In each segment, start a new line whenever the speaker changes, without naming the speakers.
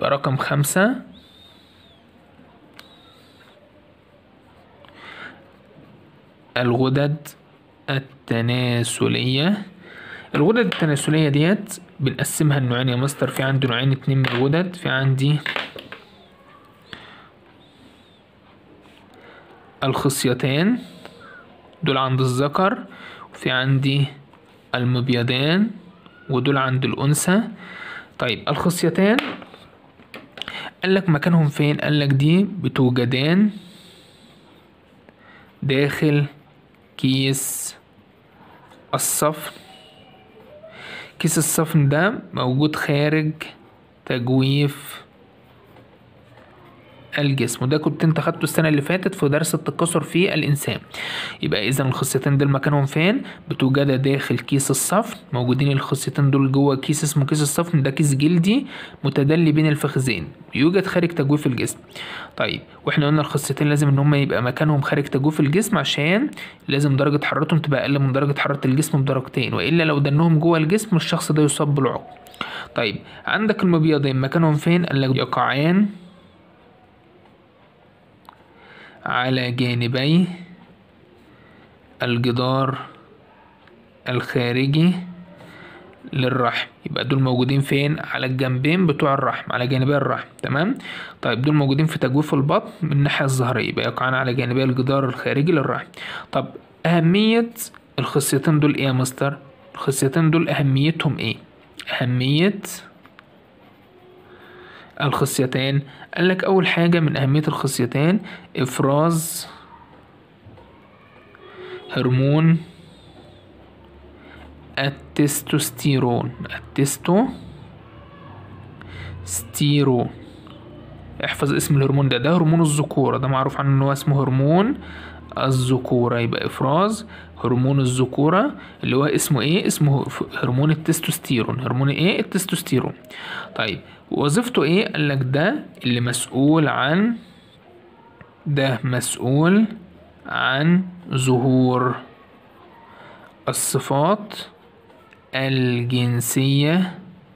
يبقى رقم خمسة الغدد التناسلية الغدد التناسلية ديت بنقسمها لنوعين يا مستر في عندي نوعين اتنين من الغدد في عندي الخصيتان دول عند الذكر وفي عندي المبيضان ودول عند الأنثى طيب الخصيتان قالك مكانهم فين قالك دي بتوجدان داخل كيس الصفن كيس الصفن ده موجود خارج تجويف الجسم وده كنت انت خدته السنة اللي فاتت في درس التكاثر في الإنسان يبقى إذا الخصيتين دول مكانهم فين؟ بتوجد داخل كيس الصفن موجودين الخصيتين دول جوه كيس اسمه كيس الصفن ده كيس جلدي متدلي بين الفخذين يوجد خارج تجويف الجسم طيب واحنا قلنا الخصيتين لازم ان هم يبقى مكانهم خارج تجويف الجسم عشان لازم درجة حرارتهم تبقى أقل من درجة حرارة الجسم بدرجتين وإلا لو دنهم جوه الجسم الشخص ده يصاب بالعقم طيب عندك المبيضين مكانهم فين؟ قال لك يقعان على جانبي الجدار الخارجي للرحم يبقى دول موجودين فين على الجنبين بتوع الرحم على جانبي الرحم تمام طيب دول موجودين في تجويف البطن من الناحية الظهرية يبقى يقعان على جانبي الجدار الخارجي للرحم طب أهمية الخصيتين دول إيه يا مستر الخصيتين دول أهميتهم إيه أهمية الخصيتان قال لك أول حاجة من أهمية الخصيتان إفراز هرمون التستوستيرون التستو ستيرون احفظ اسم الهرمون ده ده هرمون الذكورة ده معروف عنه ان هو اسمه هرمون الذكورة يبقى افراز هرمون الذكورة اللي هو اسمه ايه اسمه هرمون التستوستيرون هرمون ايه التستوستيرون طيب وظيفته ايه قالك ده اللي مسؤول عن ده مسؤول عن ظهور الصفات الجنسية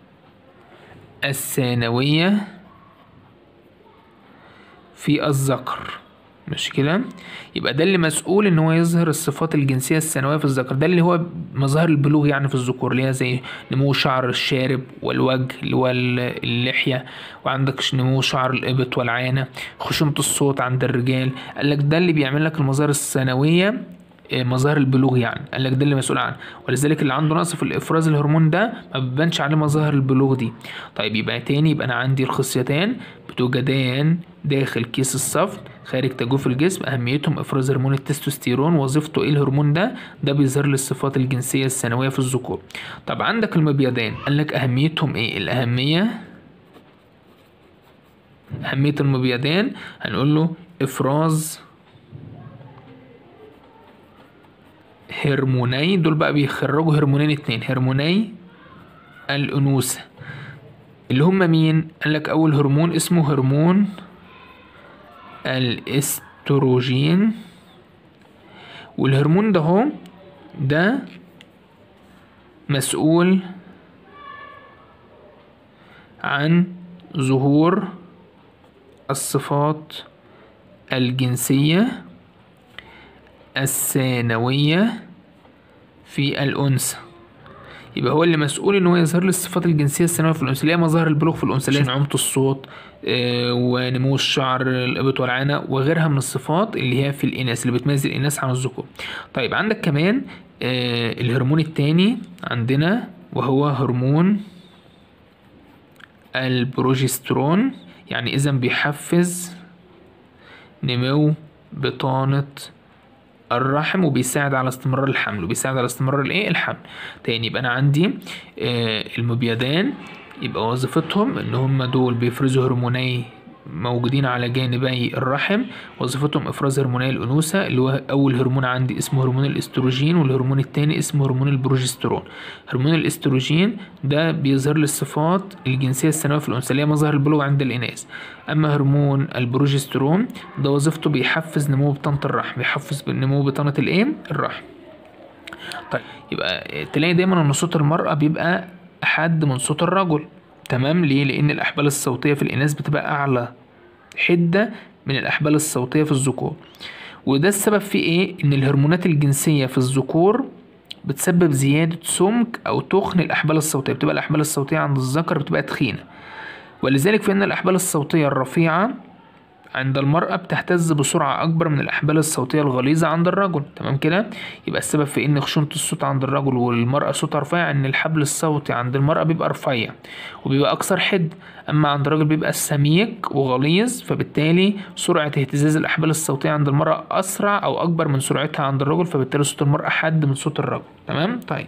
الثانوية في الذكر مش كده يبقى ده اللي مسؤول ان هو يظهر الصفات الجنسيه الثانويه في الذكر ده اللي هو مظاهر البلوغ يعني في الذكور اللي هي زي نمو شعر الشارب والوجه اللي هو اللحيه وعندك نمو شعر الابط والعانه خشونه الصوت عند الرجال قال لك ده اللي بيعمل لك المظاهر الثانويه مظاهر البلوغ يعني قال لك ده اللي مسؤول عنه ولذلك اللي عنده نقص في الافراز الهرمون ده ما بيبانش عليه مظاهر البلوغ دي طيب يبقى تاني يبقى انا عندي الخصيتان بتوجدان داخل كيس الصفن خارج تجوف الجسم اهميتهم افراز هرمون التستوستيرون وظيفته ايه الهرمون ده ده بيظهر لي الصفات الجنسيه الثانويه في الذكور طب عندك المبيضان قال لك اهميتهم ايه الاهميه اهميه المبيضان هنقول له افراز هرموني دول بقى بيخرجوا هرمونين اتنين هرموني الأنوثة اللي هما مين؟ قالك أول هرمون اسمه هرمون الاستروجين والهرمون ده هو ده مسؤول عن ظهور الصفات الجنسية الثانوية في الأنثى يبقى هو اللي مسؤول ان هو يظهر لي الصفات الجنسيه الثانويه في الانثى اللي هي مظاهر البلوغ في الانثى اللي هي نعومه الصوت آه ونمو الشعر الابط والعانه وغيرها من الصفات اللي هي في الاناث اللي بتميز الاناث عن الذكور طيب عندك كمان آه الهرمون الثاني عندنا وهو هرمون البروجسترون يعني اذا بيحفز نمو بطانه الرحم وبيساعد على استمرار الحمل وبيساعد على استمرار الايه الحمل تاني يبقى انا عندي آه المبيضان يبقى وظيفتهم ان هم دول بيفرزوا هرموني موجودين على جانبي الرحم وظيفتهم افراز هرموني الانوثه اللي هو اول هرمون عندي اسمه هرمون الاستروجين والهرمون الثاني اسمه هرمون البروجسترون هرمون الاستروجين ده بيظهر لي الصفات الجنسيه الثانويه في الانثى اللي هي مظاهر البلوغ عند الاناث اما هرمون البروجسترون ده وظيفته بيحفز نمو بطانه الرحم بيحفز نمو بطانه الايه الرحم طيب يبقى تلاقي دايما ان صوت المراه بيبقى احد من صوت الرجل تمام ليه لان الاحبال الصوتيه في الاناث بتبقى اعلى حده من الاحبال الصوتيه في الذكور وده السبب في ايه ان الهرمونات الجنسيه في الذكور بتسبب زياده سمك او تخن الاحبال الصوتيه بتبقى الاحبال الصوتيه عند الذكر بتبقى تخينه ولذلك فإن الأحبال الصوتية الرفيعة عند المرأة بتهتز بسرعة أكبر من الأحبال الصوتية الغليظة عند الرجل تمام كده يبقى السبب في إن خشونة الصوت عند الرجل والمرأة صوتها رفيع إن الحبل الصوتي عند المرأة بيبقى رفيع وبيبقى أكثر حد أما عند الرجل بيبقى سميك وغليظ فبالتالي سرعة اهتزاز الأحبال الصوتية عند المرأة أسرع أو أكبر من سرعتها عند الرجل فبالتالي صوت المرأة حد من صوت الرجل تمام طيب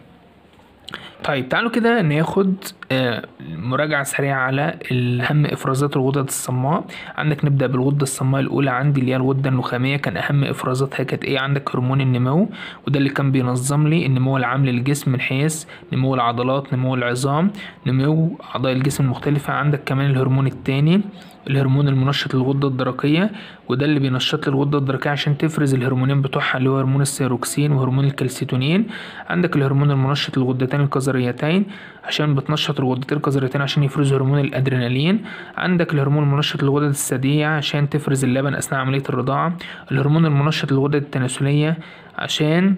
طيب تعالوا كده ناخد آه، مراجعة سريعة على أهم إفرازات الغدد الصماء عندك نبدأ بالغدة الصماء الأولى عندي اللي هي الغدة النخامية كان أهم إفرازاتها كانت إيه عندك هرمون النمو وده اللي كان بينظم لي النمو العام للجسم من حيث نمو العضلات نمو العظام نمو أعضاء الجسم المختلفة عندك كمان الهرمون التاني الهرمون المنشط للغدة الدرقية وده اللي بينشط لي الغدة الدرقية عشان تفرز الهرمونين بتوعها اللي هو هرمون السيروكسين وهرمون الكالسيتونين عندك الهرمون المنشط للغدتين القذريتين عشان بتنشط الغدتين القذريتين عشان يفرزوا هرمون الادرينالين عندك الهرمون المنشط للغدد الثديية عشان تفرز اللبن اثناء عملية الرضاعة الهرمون المنشط للغدد التناسلية عشان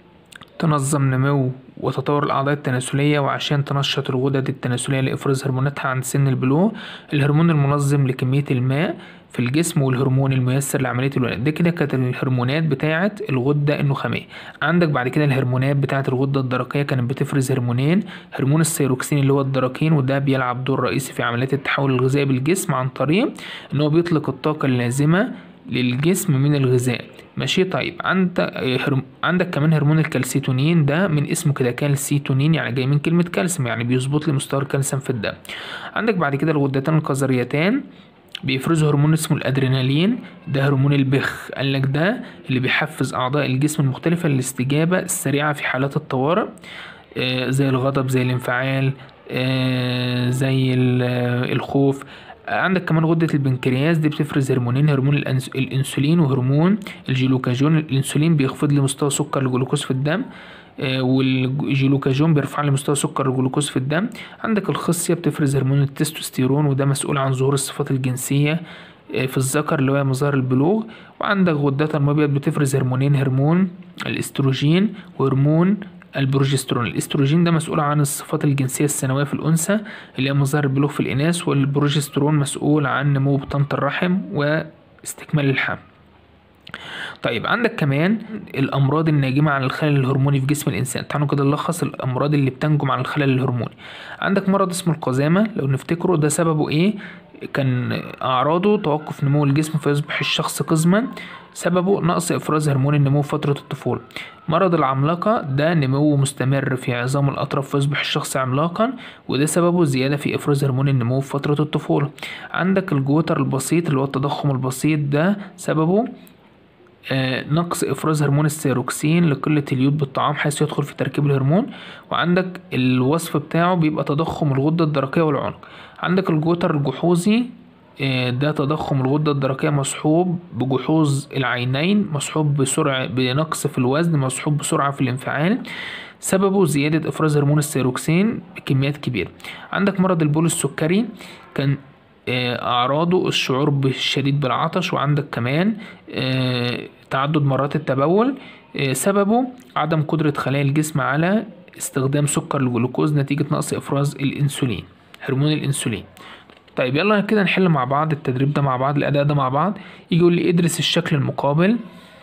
تنظم نمو وتطور الأعضاء التناسلية وعشان تنشط الغدد التناسلية لإفراز هرموناتها عند سن البلوغ الهرمون المنظم لكمية الماء في الجسم والهرمون الميسر لعملية الولادة ده كده كانت الهرمونات بتاعة الغدة النخامية عندك بعد كده الهرمونات بتاعة الغدة الدرقية كانت بتفرز هرمونين هرمون السيروكسين اللي هو الدراكين وده بيلعب دور رئيسي في عمليات التحول الغذائي بالجسم عن طريق ان هو بيطلق الطاقة اللازمة للجسم من الغذاء ماشي طيب عندك عندك كمان هرمون الكالسيتونين ده من اسمه كده كالسيتونين يعني جاي من كلمة كالسيوم يعني بيظبط لي مستوى الكالسيوم في الدم عندك بعد كده الغدتان القذريتان بيفرزوا هرمون اسمه الادرينالين ده هرمون البخ قال لك ده اللي بيحفز اعضاء الجسم المختلفه للاستجابه السريعه في حالات الطوارئ آه زي الغضب زي الانفعال آه زي الخوف عندك كمان غدة البنكرياس دي بتفرز هرمونين هرمون الانسولين وهرمون الجلوكاجون الانسولين بيخفض لي مستوى سكر الجلوكوز في الدم آه، والجلوكاجون بيرفع لي مستوى سكر الجلوكوز في الدم عندك الخصية بتفرز هرمون التستوستيرون وده مسؤول عن ظهور الصفات الجنسية آه، في الذكر اللي هو مظاهر البلوغ وعندك غدات المبيض بتفرز هرمونين هرمون الاستروجين وهرمون البروجسترون الاستروجين ده مسؤول عن الصفات الجنسية الثانوية في الأنثى اللي هي مظاهر البلوغ في الإناث والبروجسترون مسؤول عن نمو بطانة الرحم واستكمال الحمل طيب عندك كمان الامراض الناجمه عن الخلل الهرموني في جسم الانسان تعالوا كده نلخص الامراض اللي بتنجم عن الخلل الهرموني عندك مرض اسمه القزامه لو نفتكره ده سببه ايه كان اعراضه توقف نمو الجسم فيصبح الشخص قزما سببه نقص افراز هرمون النمو في فتره الطفوله مرض العملاقه ده نمو مستمر في عظام الاطراف فيصبح الشخص عملاقا وده سببه زياده في افراز هرمون النمو في فتره الطفوله عندك الجوتر البسيط اللي هو التضخم البسيط ده سببه آه، نقص افراز هرمون السيروكسين لقله اليود بالطعام حيث يدخل في تركيب الهرمون وعندك الوصف بتاعه بيبقى تضخم الغده الدرقيه والعنق عندك الجوتر الجحوظي آه، ده تضخم الغدة الدرقية مصحوب بجحوظ العينين مصحوب بسرعة بنقص في الوزن مصحوب بسرعة في الانفعال سببه زيادة إفراز هرمون السيروكسين بكميات كبيرة عندك مرض البول السكري كان آه، أعراضه الشعور بالشديد بالعطش وعندك كمان آه، تعدد مرات التبول آه، سببه عدم قدرة خلايا الجسم على استخدام سكر الجلوكوز نتيجة نقص إفراز الأنسولين هرمون الأنسولين طيب يلا كده نحل مع بعض التدريب ده مع بعض الأداء ده مع بعض يجي يقول لي ادرس الشكل المقابل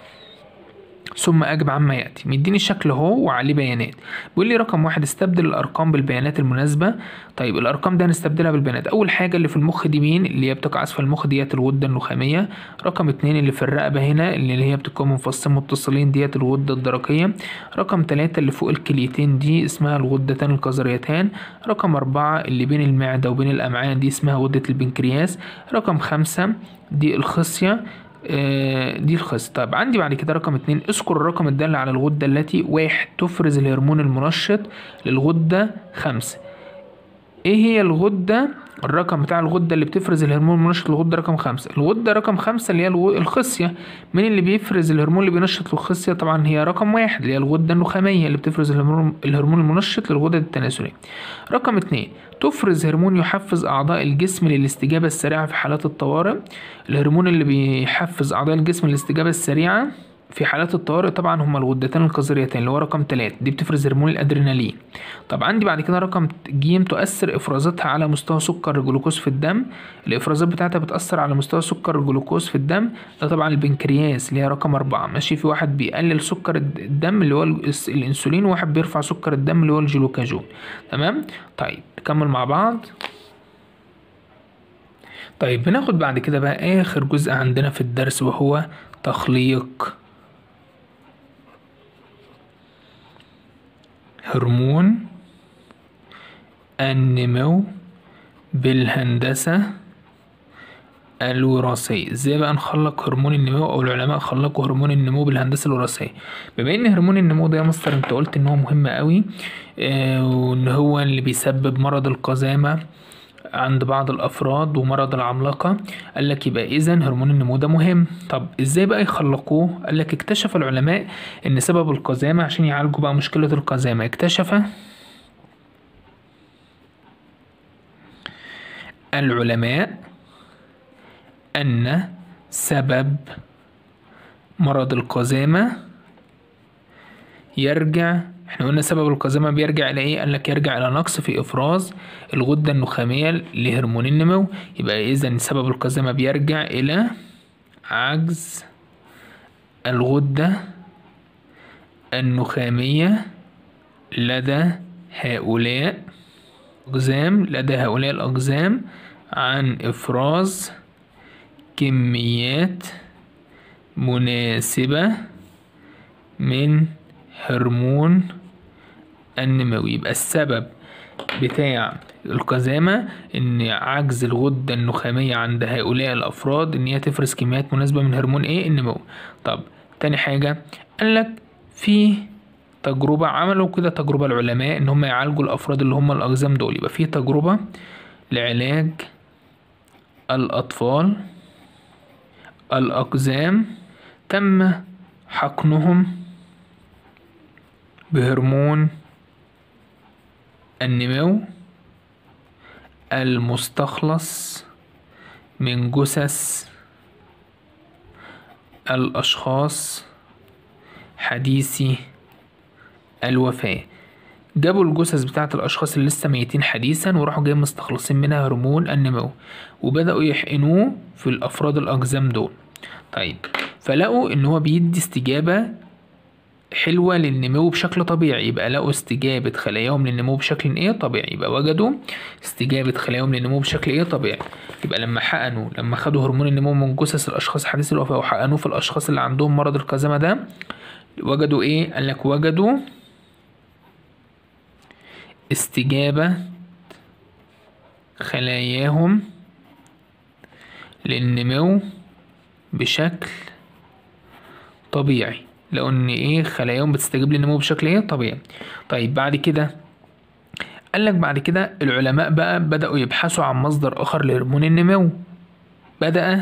ثم أجب عما يأتي مديني الشكل اهو وعليه بيانات بيقول لي رقم واحد استبدل الأرقام بالبيانات المناسبة طيب الأرقام دي هنستبدلها بالبيانات أول حاجة اللي في المخ دي مين اللي هي بتقع أسفل المخ ديت الغدة النخامية رقم اتنين اللي في الرقبة هنا اللي هي بتكون من فصين متصلين ديت الغدة الدرقية رقم تلاتة اللي فوق الكليتين دي اسمها الغدتان القذريتان رقم أربعة اللي بين المعدة وبين الأمعاء دي اسمها غدة البنكرياس رقم خمسة دي الخصية آه، دي الخص طيب عندي بعد كده رقم اتنين اذكر الرقم الدال على الغدة التي واحد تفرز الهرمون المنشط للغدة خمسة ايه هي الغدة الرقم بتاع الغدة اللي بتفرز الهرمون المنشط للغدة رقم خمسة الغدة رقم خمسة اللي هي الغ- الخصية مين اللي بيفرز الهرمون اللي بينشط للخصية طبعا هي رقم واحد اللي هي الغدة النخامية اللي بتفرز الهرمون الهرمون المنشط للغدد التناسلية رقم اتنين تفرز هرمون يحفز أعضاء الجسم للاستجابة السريعة في حالات الطوارئ الهرمون اللي بيحفز أعضاء الجسم للاستجابة السريعة في حالات الطوارئ طبعا هما الغدتان القذريتين اللي هو رقم تلاتة دي بتفرز هرمون الأدرينالين طب عندي بعد كده رقم ج تؤثر إفرازاتها على مستوى سكر الجلوكوز في الدم الإفرازات بتاعتها بتأثر على مستوى سكر الجلوكوز في الدم ده طبعا البنكرياس اللي هي رقم أربعة ماشي في واحد بيقلل سكر الد- الدم اللي هو الس- الأنسولين وواحد بيرفع سكر الدم اللي هو الجلوكاجون تمام طيب نكمل مع بعض طيب بناخد بعد كده بقى آخر جزء عندنا في الدرس وهو تخليق هرمون النمو بالهندسة الوراثية ازاي بقى نخلق هرمون النمو او العلماء خلقوا هرمون النمو بالهندسة الوراثية بما ان هرمون النمو ده يا مستر انت قلت ان هو مهم قوي آه وان هو اللي بيسبب مرض القزامة عند بعض الافراد ومرض العملاقة قال لك يبقى اذا هرمون النمو ده مهم طب ازاي بقى يخلقوه قال لك اكتشف العلماء ان سبب القزامة عشان يعالجوا بقى مشكلة القزامة اكتشف العلماء أن سبب مرض القزامة يرجع احنا قلنا سبب القزامة بيرجع إلى إيه؟ قالك يرجع إلى نقص في إفراز الغدة النخامية لهرمون النمو يبقى إذا سبب القزامة بيرجع إلى عجز الغدة النخامية لدى هؤلاء أقزام لدى هؤلاء الأقزام عن إفراز كميات مناسبة من هرمون النمو يبقى السبب بتاع القزامة إن عجز الغدة النخامية عند هؤلاء الأفراد إن هي تفرز كميات مناسبة من هرمون إيه النمو طب تاني حاجة قالك في تجربة عملوا كده تجربة العلماء إن هم يعالجوا الأفراد اللي هم الأقزام دول يبقى في تجربة لعلاج الأطفال الأقزام تم حقنهم بهرمون النمو المستخلص من جثث الأشخاص حديثي الوفاة جابوا الجثث بتاعة الأشخاص اللي لسه ميتين حديثا وراحوا جايين مستخلصين منها هرمون النمو وبدأوا يحقنوه في الأفراد الأقزام دول طيب فلقوا إن هو بيدي استجابة حلوة للنمو بشكل طبيعي يبقى لقوا استجابة خلاياهم للنمو بشكل ايه طبيعي يبقى وجدوا استجابة خلاياهم للنمو بشكل ايه طبيعي يبقى لما حقنوا لما خدوا هرمون النمو من جثث الأشخاص حديثي الوفاة وحقنوه في الأشخاص اللي عندهم مرض القزامة ده وجدوا ايه قالك وجدوا استجابة خلاياهم للنمو بشكل طبيعي لو ان ايه خلاياهم بتستجيب للنمو بشكل ايه طبيعي طيب بعد كده قالك بعد كده العلماء بقى بدأوا يبحثوا عن مصدر آخر لهرمون النمو بدأ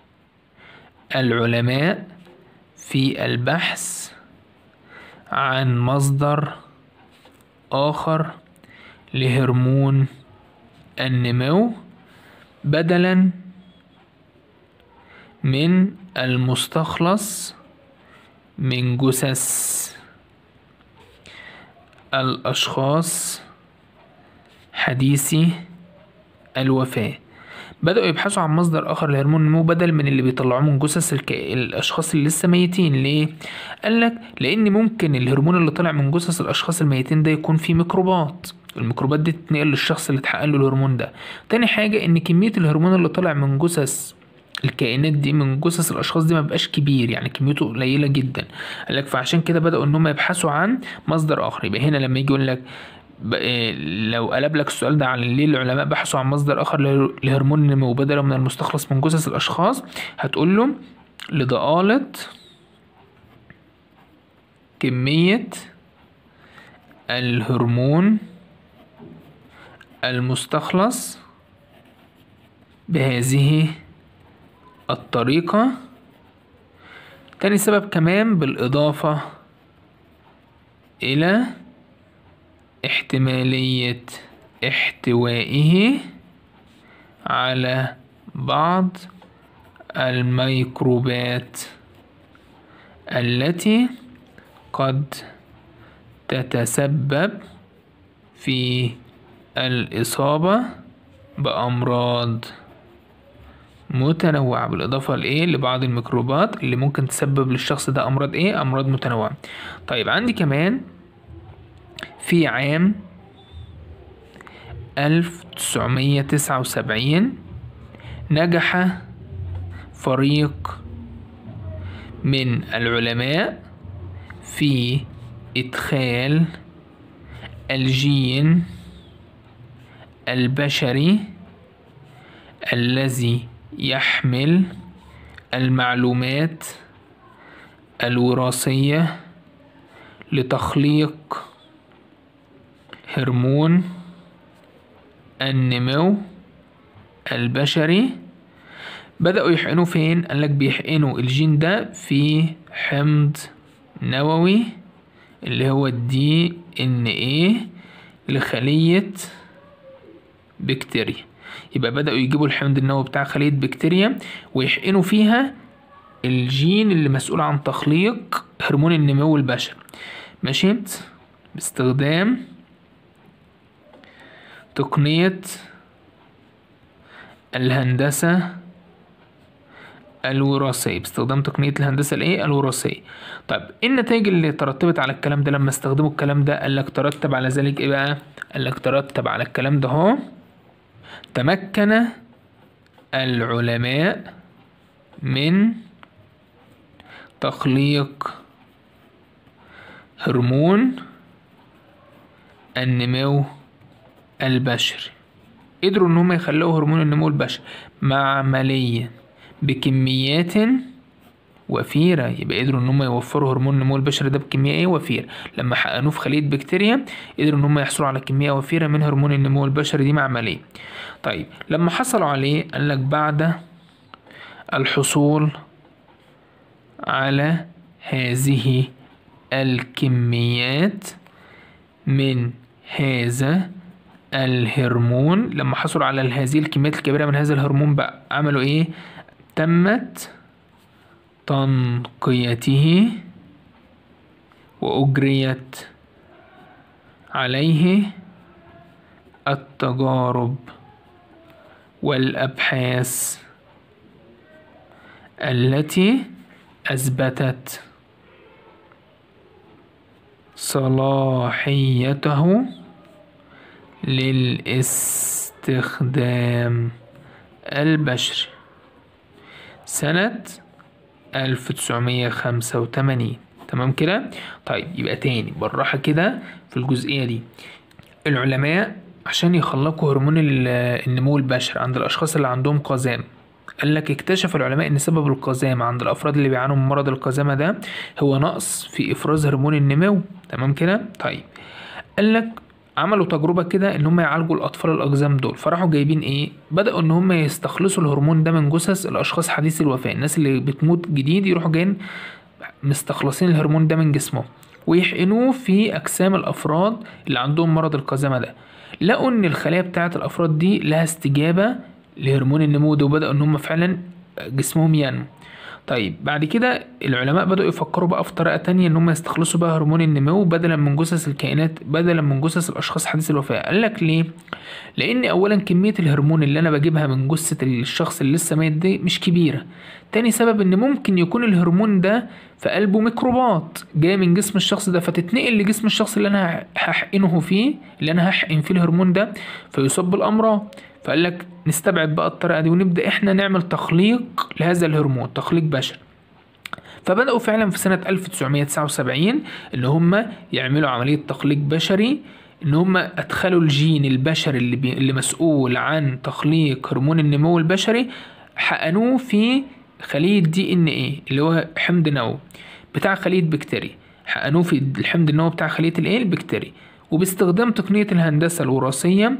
العلماء في البحث عن مصدر آخر لهرمون النمو بدلا من المستخلص من جثث الأشخاص حديثي الوفاة بدأوا يبحثوا عن مصدر آخر لهرمون النمو بدل من اللي بيطلعوه من جثث الك... الأشخاص اللي لسه ميتين ليه؟ قالك لأن ممكن الهرمون اللي طلع من جثث الأشخاص الميتين ده يكون فيه ميكروبات الميكروبات دي تتنقل للشخص اللي اتحقن له الهرمون ده تاني حاجة إن كمية الهرمون اللي طلع من جثث الكائنات دي من جثث الاشخاص دي ما بقاش كبير يعني كميته قليله جدا قال لك فعشان كده بداوا ان هم يبحثوا عن مصدر اخر يبقى هنا لما يجي يقول لك ب- إيه لو قلب لك السؤال ده على ليه العلماء بحثوا عن مصدر اخر له- لهرمون النمو بدلا من المستخلص من جثث الاشخاص هتقول له لضآلة كمية الهرمون المستخلص بهذه الطريقة تاني سبب كمان بالإضافة إلى احتمالية احتوائه على بعض الميكروبات التي قد تتسبب في الإصابة بأمراض متنوعة بالإضافة لإيه لبعض الميكروبات اللي ممكن تسبب للشخص ده أمراض إيه أمراض متنوعة طيب عندي كمان في عام ألف تسعمية تسعة وسبعين نجح فريق من العلماء في إدخال الجين البشري الذي يحمل المعلومات الوراثية لتخليق هرمون النمو البشري بدأوا يحقنوا فين؟ قالك بيحقنوا الجين ده في حمض نووي اللي هو الدي ان ايه لخلية بكتيريا يبقى بدأوا يجيبوا الحمض النووي بتاع خلية بكتيريا ويحقنوا فيها الجين اللي مسؤول عن تخليق هرمون النمو البشري ماشي باستخدام تقنية الهندسة الوراثية باستخدام تقنية الهندسة الايه الوراثية طيب ايه النتائج اللي ترتبت على الكلام ده لما استخدموا الكلام ده قال لك ترتب على ذلك ايه بقى قال لك ترتب على الكلام ده اهو تمكن العلماء من تخليق هرمون النمو البشري قدروا ان هم يخلقوا هرمون النمو البشري معمليا بكميات وفيرة يبقى قدروا ان هم يوفروا هرمون النمو البشري ده بكمية ايه وفيرة لما حقنوه في خلية بكتيريا قدروا ان هم يحصلوا على كمية وفيرة من هرمون النمو البشري دي معملية طيب لما حصلوا عليه قالك بعد الحصول على هذه الكميات من هذا الهرمون لما حصلوا على هذه الكميات الكبيرة من هذا الهرمون بقى عملوا ايه تمت تنقيته وأجريت عليه التجارب والأبحاث التي أثبتت صلاحيته للاستخدام البشري سنة ألف تسعمية خمسة وتمانين تمام كده طيب يبقى تاني بالراحة كده في الجزئية دي العلماء عشان يخلقوا هرمون النمو البشري عند الأشخاص اللي عندهم قزام قال لك اكتشف العلماء ان سبب القزامة عند الافراد اللي بيعانوا من مرض القزامة ده هو نقص في افراز هرمون النمو تمام كده طيب قال لك عملوا تجربة كده ان هم يعالجوا الاطفال الاقزام دول فراحوا جايبين ايه بدأوا ان هم يستخلصوا الهرمون ده من جثث الاشخاص حديثي الوفاة الناس اللي بتموت جديد يروحوا جايين مستخلصين الهرمون ده من جسمهم ويحقنوه في اجسام الافراد اللي عندهم مرض القزامة ده لقوا ان الخلايا بتاعة الافراد دي لها استجابة لهرمون النمو ده وبدأوا ان هم فعلا جسمهم ينمو طيب بعد كده العلماء بدأوا يفكروا بقى في طريقة تانية ان هم يستخلصوا بقى هرمون النمو بدلا من جثث الكائنات بدلا من جثث الاشخاص حديث الوفاة قال لك ليه لان اولا كمية الهرمون اللي انا بجيبها من جثة الشخص اللي لسه ميت دي مش كبيرة تاني سبب ان ممكن يكون الهرمون ده في قلبه ميكروبات جاية من جسم الشخص ده فتتنقل لجسم الشخص اللي انا هحقنه فيه اللي انا هحقن فيه الهرمون ده فيصاب بالامراض فقال لك نستبعد بقى الطريقة دي ونبدأ احنا نعمل تخليق لهذا الهرمون تخليق بشري فبدأوا فعلا في سنة 1979 ان هم يعملوا عملية تخليق بشري ان هم ادخلوا الجين البشري اللي, بي... اللي مسؤول عن تخليق هرمون النمو البشري حقنوه في خلية دي ان ايه اللي هو حمض نووي بتاع خلية بكتيريا حقنوه في الحمض النووي بتاع خلية الايه البكتيريا وباستخدام تقنية الهندسة الوراثية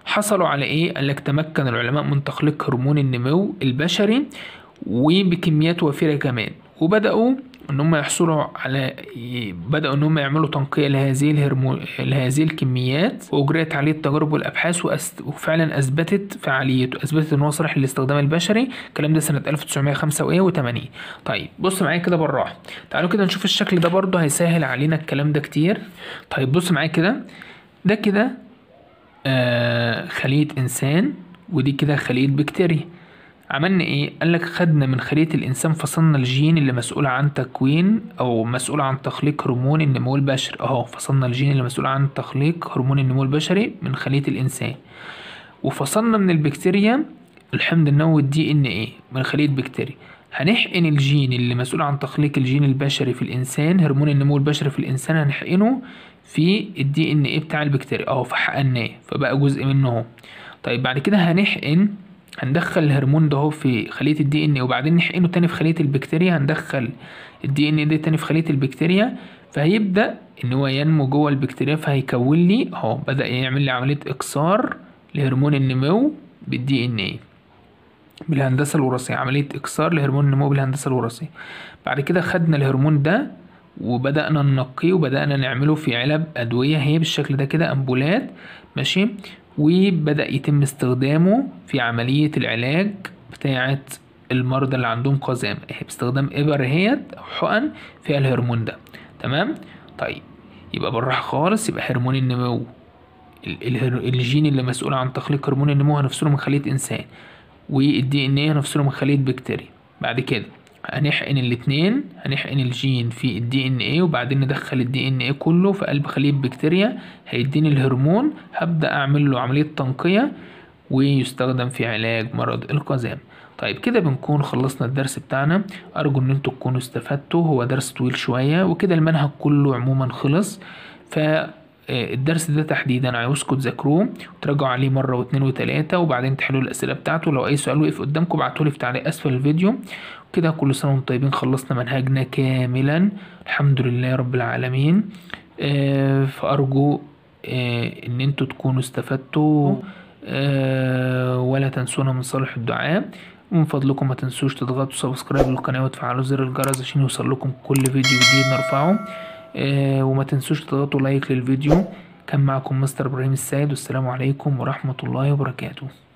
حصلوا على ايه قال لك تمكن العلماء من تخليق هرمون النمو البشري وبكميات وفيرة كمان وبدأوا ان هم يحصلوا على بدأوا ان هم يعملوا تنقية لهذه الهرمون لهذه الكميات واجريت عليه التجارب والابحاث وأس... وفعلا اثبتت فعاليته اثبتت ان هو صالح للاستخدام البشري الكلام ده سنة 1985 طيب بص معايا كده بالراحة تعالوا كده نشوف الشكل ده برضه هيسهل علينا الكلام ده كتير طيب بص معايا كده ده كده آه خلية انسان ودي كده خلية بكتيريا عملنا ايه قال لك خدنا من خلية الانسان فصلنا الجين اللي مسؤول عن تكوين او مسؤول عن تخليق هرمون النمو البشري اهو فصلنا الجين اللي مسؤول عن تخليق هرمون النمو البشري من خلية الانسان وفصلنا من البكتيريا الحمض النووي الدي ان ايه من خلية بكتيريا هنحقن الجين اللي مسؤول عن تخليق الجين البشري في الانسان هرمون النمو البشري في الانسان هنحقنه في الدي ان ايه بتاع البكتيريا اهو فحقناه فبقى جزء منه اهو طيب بعد كده هنحقن هندخل الهرمون ده في خلية الدي ان وبعدين نحقنه تاني في خلية البكتيريا هندخل الدي ان ده تاني في خلية البكتيريا فهيبدأ ان هو ينمو جوه البكتيريا فهيكون لي اهو بدأ يعمل لي عملية اكسار لهرمون النمو بالدي ان ايه بالهندسة الوراثية عملية اكسار لهرمون النمو بالهندسة الوراثية بعد كده خدنا الهرمون ده وبدأنا ننقيه وبدأنا نعمله في علب أدوية هي بالشكل ده كده أمبولات ماشي وبدأ يتم استخدامه في عملية العلاج بتاعة المرضى اللي عندهم قزام باستخدام إبر هيت أو حقن فيها الهرمون ده تمام طيب يبقى بالراحة خالص يبقى هرمون النمو الجين اللي مسؤول عن تخليق هرمون النمو هنفصله من خلية إنسان والدي ان ايه هنفصله من خلية بكتيريا بعد كده هنحقن الاتنين هنحقن الجين في الدي ان ايه وبعدين ندخل الدي ان ايه كله في قلب خلية بكتيريا هيديني الهرمون هبدأ اعمل له عملية تنقية ويستخدم في علاج مرض القزام طيب كده بنكون خلصنا الدرس بتاعنا ارجو ان انتوا تكونوا استفدتوا هو درس طويل شوية وكده المنهج كله عموما خلص ف الدرس ده تحديدا عاوزكم تذاكروه وتراجعوا عليه مرة واتنين وتلاتة وبعدين تحلوا الأسئلة بتاعته لو أي سؤال وقف قدامكم ابعتولي في تعليق أسفل الفيديو كده كل سنة وانتم طيبين خلصنا منهجنا كاملا الحمد لله رب العالمين آه فأرجو آه إن انتوا تكونوا استفدتوا آه ولا تنسونا من صالح الدعاء ومن فضلكم ما تنسوش تضغطوا سبسكرايب للقناة وتفعلوا زر الجرس عشان يوصل لكم كل فيديو جديد نرفعه آه وما تنسوش تضغطوا لايك للفيديو كان معكم مستر ابراهيم السيد والسلام عليكم ورحمة الله وبركاته